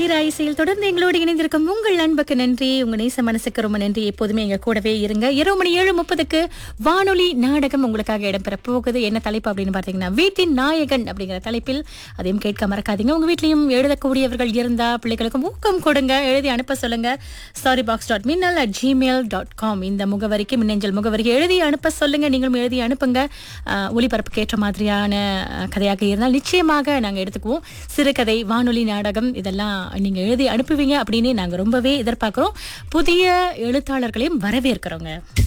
தீராயிசையில் தொடர்ந்து எங்களோடு இணைந்திருக்கும் உங்கள் அன்புக்கு நன்றி உங்க நேச மனசுக்கு ரொம்ப நன்றி எப்போதுமே எங்க கூடவே இருங்க இரவு மணி ஏழு முப்பதுக்கு வானொலி நாடகம் உங்களுக்காக இடம்பெற போகுது என்ன தலைப்பு அப்படின்னு பார்த்தீங்கன்னா வீட்டின் நாயகன் அப்படிங்கிற தலைப்பில் அதையும் கேட்க மறக்காதீங்க உங்க வீட்லயும் எழுதக்கூடியவர்கள் இருந்தா பிள்ளைகளுக்கும் ஊக்கம் கொடுங்க எழுதி அனுப்ப சொல்லுங்க sorry box dot Minnal at Gmail dot com இந்த முகவரிக்கு மின்னஞ்சல் முகவரிக்கு எழுதி அனுப்ப சொல்லுங்க நீங்களும் எழுதி அனுப்புங்க அஹ், ஒலிபரப்புக்கு ஏற்ற மாதிரியான அஹ், கதையாக இருந்தால் நிச்சயமாக நாங்க எடுத்துக்குவோம் சிறுகதை வானொலி நாடகம் இதெல்லாம் நீங்க எழுதி அனுப்புவீங்க அப்படின்னு நாங்க ரொம்பவே எதிர்பார்க்கிறோம் புதிய எழுத்தாளர்களையும் வரவேற்கிறோங்க